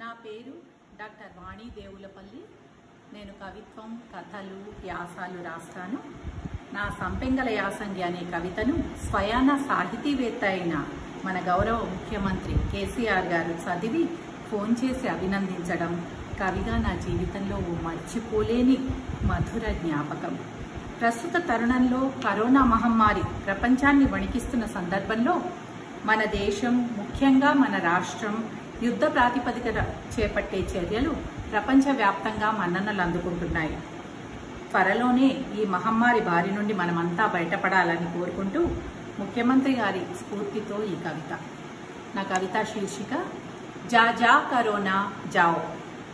నా పేరు డాక్టర్ వాణి దేవులపల్లి నేను కవిత్వం కథలు వ్యాసాలు రాస్తాను నా సంపెంగల యాసంగి అనే కవితను స్వయాన సాహితీవేత్త అయిన మన గౌరవ ముఖ్యమంత్రి కేసీఆర్ గారు చదివి ఫోన్ చేసి అభినందించడం కవిగా నా జీవితంలో ఓ మర్చిపోలేని మధుర జ్ఞాపకం ప్రస్తుత తరుణంలో కరోనా మహమ్మారి ప్రపంచాన్ని వణికిస్తున్న సందర్భంలో మన దేశం ముఖ్యంగా మన రాష్ట్రం యుద్ధ ప్రాతిపదికన చేపట్టే చర్యలు ప్రపంచవ్యాప్తంగా మన్ననలు అందుకుంటున్నాయి త్వరలోనే ఈ మహమ్మారి బారి నుండి మనమంతా బయటపడాలని కోరుకుంటూ ముఖ్యమంత్రి గారి స్ఫూర్తితో ఈ కవిత నా కవిత శీర్షిక జా జా కరోనా జాओ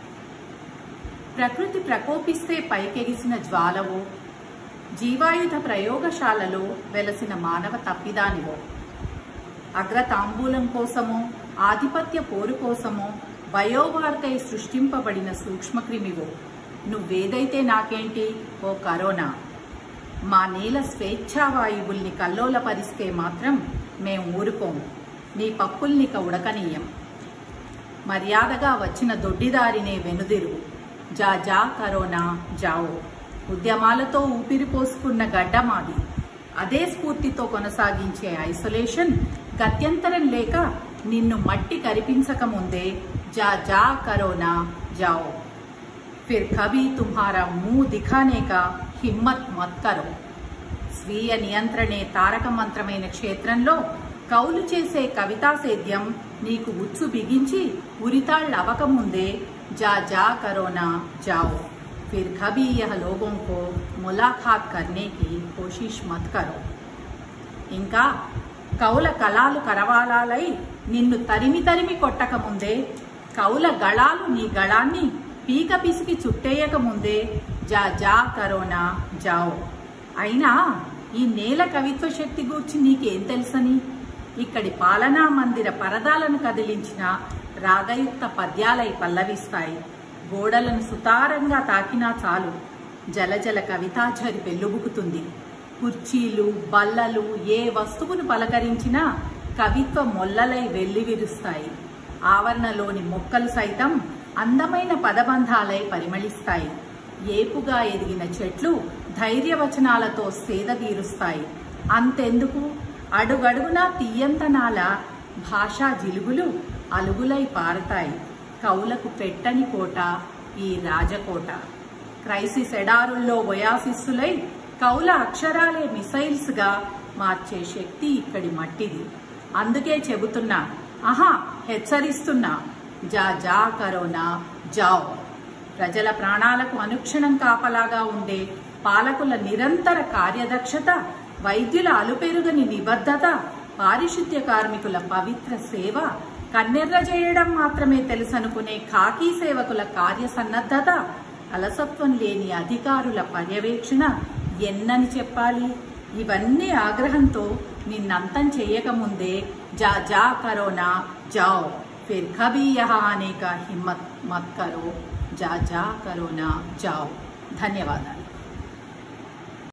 ప్రకృతి ప్రకోపిస్తే పైకెగిసిన జ్వాలవో జీవాయుధ ప్రయోగశాలలో వెలసిన మానవ తప్పిదానివో అగ్రతాంబూలం కోసమో ఆధిపత్య పోరు కోసమో వయోవార్కై సృష్టింపబడిన సూక్ష్మక్రిమివో నువ్వేదైతే నాకేంటి ఓ కరోనా మా నేల స్వేచ్ఛావాయువుల్ని కల్లోలపరిస్తే మాత్రం మేం ఊరుకోము నీ పప్పుల్నిక ఉడకనీయం మర్యాదగా వచ్చిన దొడ్డిదారినే వెనుదిరు జా జా కరోనా జావో ఉద్యమాలతో ఊపిరి పోసుకున్న గడ్డ మాది అదే స్ఫూర్తితో కొనసాగించే ఐసోలేషన్ గత్యంతరం లేక నిన్ను మట్టి కరిపించక ముందే జా జా కరోనా జాओ फिर कभी तुम्हारा मुंह दिखाने का హిమ్మత్ మత్ కరో స్వీయ నియంత్రణే తారక మంత్రమైన క్షేత్రంలో కౌలు చేసే కవితా సేద్యం నీకు ఉచ్చు బిగించి ఉరితాళ్ళవకముందే जा जा करोना जाओ फिर कभी यह लोगों को मुलाकात करने की कोशिश मत करो ఇంకా కౌల కళాలు కరవాలాలై నిన్ను తరిమి తరిమి కొట్టకముందే కౌల గళాలు నీ గళాన్ని పీక పిసికి చుట్టేయక ముందే జా జా కరోనా జాओ అయినా ఈ నేల కవిత్వ శక్తి గూర్చి నీకేం తెలుసని ఇక్కడి పాలనా మందిర పరదాలను కదిలించిన రాగయుక్త పద్యాలై పల్లవిస్తాయి గోడలను సుతారంగా తాకినా చాలు జలజల కవితాఝరి పెళ్ళుబుకుతుంది కుర్చీలు బల్లలు ఏ వస్తువును పలకరించినా కవిత్వ మొల్లలై వెల్లివిరుస్తాయి ఆవరణలోని మొక్కలు సైతం అందమైన పదబంధాలై పరిమళిస్తాయి ఏపుగా ఎదిగిన చెట్లు ధైర్యవచనాలతో సేద తీరుస్తాయి అంతెందుకు అడుగడుగునా తీయంతనాల భాషా జిలుగులు అలుగులై పారుతాయి కౌలకు పెట్టని కోట ఈ రాజకోట క్రైసిస్ ఎడారుల్లో వయాసిస్సులై కౌల అక్షరాలే మిసైల్స్ గా మార్చే శక్తి ఇక్కడి మట్టిది అందుకే చెబుతున్నా ఆహా హెచ్చరిస్తున్నా జా జా కరోనా జాओ ప్రజల ప్రాణాలకు అనుక్షణం కాపలాగా ఉండే పాలకుల నిరంతర కార్యదక్షత వైద్యుల అలుపెరుగని నిబద్ధత పారిశుద్ధ్య కార్మికుల పవిత్ర సేవ కన్నెర్ర చేయడం మాత్రమే తెలుసనుకునే ఖాకీ సేవకుల కార్యసన్నద్ధత అలసత్వం లేని అధికారుల పర్యవేక్షణ ఎన్నని చెప్పాలి ఇవన్నీ ఆగ్రహంతో నిన్నంతం చెయ్యకముందే జా జా కరోనా జాओ फिर कभी यहाँ आने का हिम्मत मत करो जा जा करो ना जाओ ధన్యవాదాలు